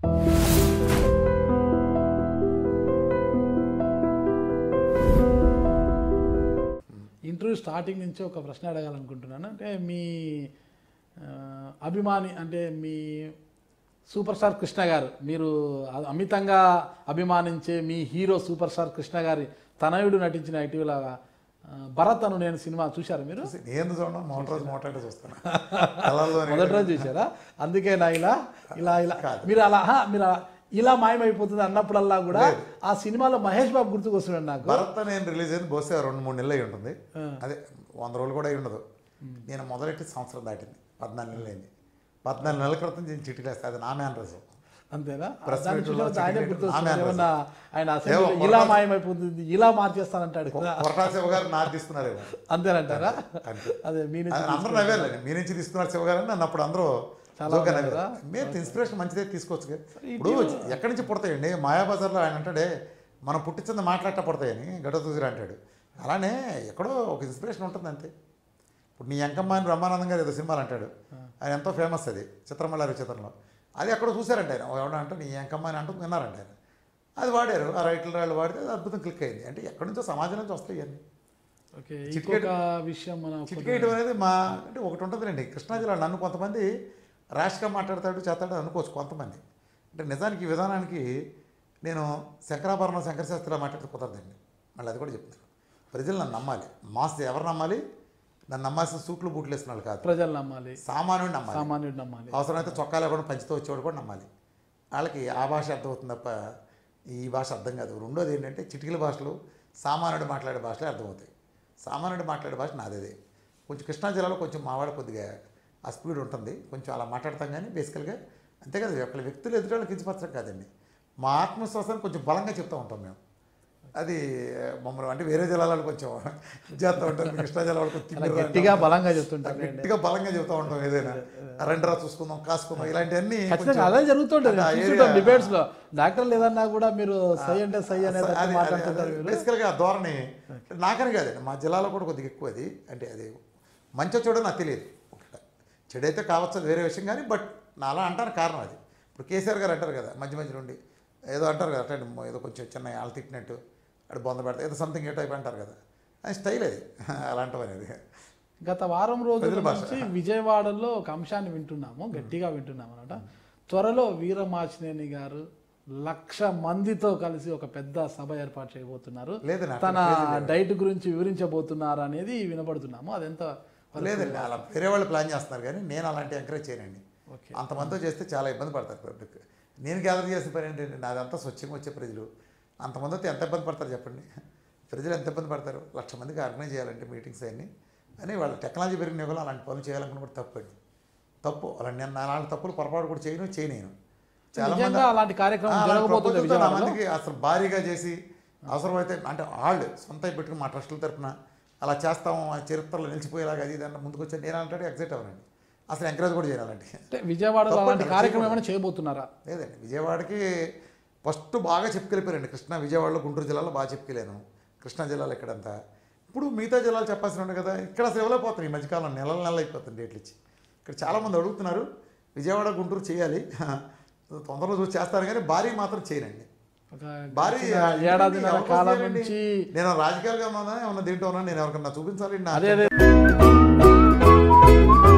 Interview starting నుంచి ఒక ప్రశ్న అడగాలనుకుంటున్నాను అంటే మీ ఆ, అభిమాని అంటే మీ సూపర్ స్టార్ కృష్ణ గారు మీరు అ- అమితంగా అభిమానించే మీ హీరో సూపర్ స్టార్ కృష్ణ గారి తనయుడు నటించిన ఇటీవల ఆ, భరత్ అను నేను సినిమా చూశారు మీరు చూసి నేను చూడడం మొదటి రోజు మోటాడే చూస్తాను కళల్లో మొదటి రోజు చూసారా అందుకే నా ఇలా ఇలా ఇలా మీరు అలా హా, మీరు అలా ఇలా మాయమైపోతుంది అన్నప్పుడల్లా కూడా ఆ సినిమాలో మహేష్ బాబు గుర్తుకొస్తున్నాడు నాకు భరత్ నేను రిలీజ్ అయింది బహుశా రెండు మూడు నెలలు అయి ఉంటుంది అదే వంద రోజులు కూడా అయి ఉండదు నేను మొదలెట్టి సంవత్సరం దాటింది పద్నాలుగు నెలలు అయింది పద్నాలుగు నెలల క్రితం నేను చిట్టి వేస్తే అది నా మేనరజం అంతేనా Press దాన్ని meet చూసిన లో తర్వాత ఆయనే చికెన్ గుర్తొస్తున్నాడు ఆమె ఏమన్నా ఆయన అసలు ఏవో ఇలా పొరపాటు- మాయమైపోతుంది ఇలా మార్చేస్తానంటాడు కదా కొరటా శివ గారు నాది తీస్తున్నారేమో అంతేనంటారా అంతే అదే మీ నుంచి అది అందరూ నవ్వారు మీ నుంచి తీసుకున్నారు శివ గారు అని నన్ను అప్పుడు అందరూ చాలా జోక్గా ఉన్నారు నవ్వారు. మీరు ఇన్స్పిరేషన్ మంచిదే తీసుకోవచ్చు కదా ఇప్పుడు ఎక్కడి నుంచి పుడతాయండి మాయాబజార్లో ఆయన అంటాడే మనం పుట్టించింది మాట్లాడట పుడతాయని గడతూసిరి అంటాడు అలానే ఎక్కడో ఒక ఇన్స్పిరేషన్ ఉంటుంది అంతే ఇప్పుడు నీ ఎంకమ్మ అని బ్రహ్మానందం గారు ఏదో సినిమాలు అంటాడు ఆయన ఎంతో ఫేమస్ అది చిత్రమల్లారి చిత్రంలో అది ఎక్కడో చూశారంట ఆయన ఎవడో అంటే నీ ఎంకమ్మ అని అంటూ విన్నారంట ఆయన అది వాడారు ఆ రైట్లు రాళ్ళు వాడితే అది అద్భుతం క్లిక్ అయింది అంటే ఎక్కడి నుంచో సమాజం నుంచి వస్తాయి ఇవన్నీ ఓకే చిటికెడు- ఇంకొక విషయం మన చిటికేయడం అనేది మా అంటే ఒకటి ఉంటుందండి కృష్ణా జిల్లా నన్ను కొంతమంది ర్యాష్గా మాట్లాడతాడు చేస్తాడు అనుకోవచ్చు కొంతమంది అంటే నిజానికి ఈ విధానానికి నేను శంకరాభరణం శంకరశాస్త్రిలా మాట్లాడితే కుదరదండి మళ్ళీ అది కూడా చెప్తాను ప్రజలు నన్ను నమ్మాలి మాస్ ఎవరు నమ్మాలి నన్ను నమ్మాల్సిన సూట్లు బూట్లు వేసిన వాళ్ళు కాదు ప్రజలు నమ్మాలి సామాన్యుడు నమ్మాలి సామాన్యుడు నమ్మాలి అవసరమైతే చొక్కాలు కూడా పంచితో వచ్చేవాడు కూడా నమ్మాలి వాళ్ళకి ఆ భాష అర్థమవుతుంది తప్ప ఈ భాష అర్థం కాదు రెండోది ఏంటంటే చిటికల భాషలు సామాన్యుడు మాట్లాడే భాషలే అర్థమవుతాయి సామాన్యుడు మాట్లాడే భాష నాదేదే కొంచెం కృష్ణా జిల్లాలో కొంచెం మావాడ కొద్దిగా ఆ స్పీడ్ ఉంటుంది కొంచెం అలా మాట్లాడతాం కానీ బేసికల్గా అంతే కదా ఒకళ్ళ వ్యక్తులు ఎదుటి వాళ్ళకి కించపరచడం కాదండి మా ఆత్మవిశ్వాసాన్ని కొంచెం బలంగా చెప్తూ ఉంటాం మేము అది మమ్మల్ని అంటే వేరే జిల్లాలో కొంచెం చేస్తూ ఉంటారు కృష్ణా జిల్లా వాళ్ళు కొంచెం చాలా తిమ్మిరి గట్టిగా బలంగా చెప్తుంటారు గట్టిగా బలంగా చెబుతూ ఉంటాం ఏదైనా రెండరా చూసుకుందాం కాసుకుందాం ఇలాంటివన్నీ ఖచ్చితంగా అదే జరుగుతుంటుంది ఆ చూస్తుంటాం area- డిబేట్స్ లో డాక్టర్లు ఏదన్నా కూడా మీరు సై అంటే సై అనేది మాట్లాడుతుంటారు మీరు బేసికల్గా ఆ ధోరణి నాకని కాదండి మా జిల్లాలో కూడా కొద్దిగా ఎక్కువ అది అంటే అది మంచి చెడు నాకు తెలియదు ఒకట చెడైతే కావచ్చు అది వేరే విషయం కానీ బట్ నా అలా అంటాను కారణం అది ఇప్పుడు కేసీఆర్ గారు అంటారు కదా మధ్య మధ్య నుండి ఏదో అంటారు కదా అంటే ఏదో కొంచెం చిన్న వాళ్ళు తిట్టినట్టు అటు బొంద పెడతా ఏదో సంథింగ్ ఏ టైప్ అంటారు కదా అది స్టైల్ అది అలాంటివి అనేది గత వారం రోజుల ప్రజల భాష. నుంచి విజయవాడలో ఒక అంశాన్ని వింటున్నాము గట్టిగా వింటున్నాము అనమాట త్వరలో వీరమాచినేని గారు లక్ష మందితో కలిసి ఒక పెద్ద సభ ఏర్పాటు చేయబోతున్నారు లేదు నాకు తన డైట్ గురించి వివరించబోతున్నారు అనేది వినపడుతున్నాము అదెంత లేదండి అలా వేరే వాళ్ళు ప్లాన్ చేస్తున్నారు కానీ నేను అలాంటి ఎంకరేజ్ చేయనండి ఓకే అంతమందితో చేస్తే చాలా ఇబ్బంది పడతారు పబ్లిక్ నేను గ్యాదర్ చేసే పని ఏంటంటే నాదంతా స్వచ్ఛంగా వచ్చే ప్రజలు అంతమందితో ఎంత ఇబ్బంది పడతారు చెప్పండి ప్రజలు ఎంత ఇబ్బంది పడతారు లక్ష మందికి ఆర్గనైజ్ చేయాలంటే మీటింగ్స్ అన్నీ అని వాళ్ళ టెక్నాలజీ పెరిగిన యుగంలో అలాంటి పనులు చేయాలనుకున్నప్పుడు తప్పండి తప్పు అలా నేను అలాంటి తప్పులు పొరపాటు కూడా చేయను చేయలేను చాలా మంది నిజంగా అలాంటి కార్యక్రమం ఆ, అలాంటి జరగబోతుంది ప్రపోజల్తో నా విజయవాడలో మందికి అసలు భారీగా చేసి అవసరమైతే అంటే వాళ్ళు సొంత పెట్టుకుని మా ట్రస్టుల తరపున అలా చేస్తాం ఆ చరిత్రలో నిలిచిపోయేలాగా అది దాన్ని ముందుకు వచ్చి నేను అంటే ఎగ్జైట్ అవ్వనండి అసలు ఎంకరేజ్ కూడా చేయాలంటే అంటే విజయవాడలో తప్పండి, అలాంటి కార్యక్రమం ఏమైనా చేయబోతున్నారా లేదండి విజయవాడకి ఫస్ట్ బాగా చెప్పుకెళ్ళిపోయారండి కృష్ణా విజయవాడలో గుంటూరు జిల్లాలో బాగా చెప్పుకెళ్ళాను కృష్ణా జిల్లాలో ఇక్కడంతా ఇప్పుడు మిగతా జిల్లాలు చెప్పాల్సిన ఉండే కదా ఇక్కడ అసలు ఇవ్వలేకపోతుంది ఈ మధ్యకాలం నెలల నెలలు అయిపోతుంది డేట్లు ఇచ్చి ఇక్కడ చాలామంది అడుగుతున్నారు విజయవాడ గుంటూరు చేయాలి తొందరలో చూసి చేస్తారు కానీ భారీ మాత్రం చేయనండి ఒక భారీ గడిచిన ఏడాదిన్నర ఎవరికోసం కాలం చేయాలండి? నుంచి నేను రాజకీయాలుగా ఉన్నానా ఏమన్నా దీంట్లో ఉన్నా నేను ఎవరికన్నా చూపించాలి నా అదే అదే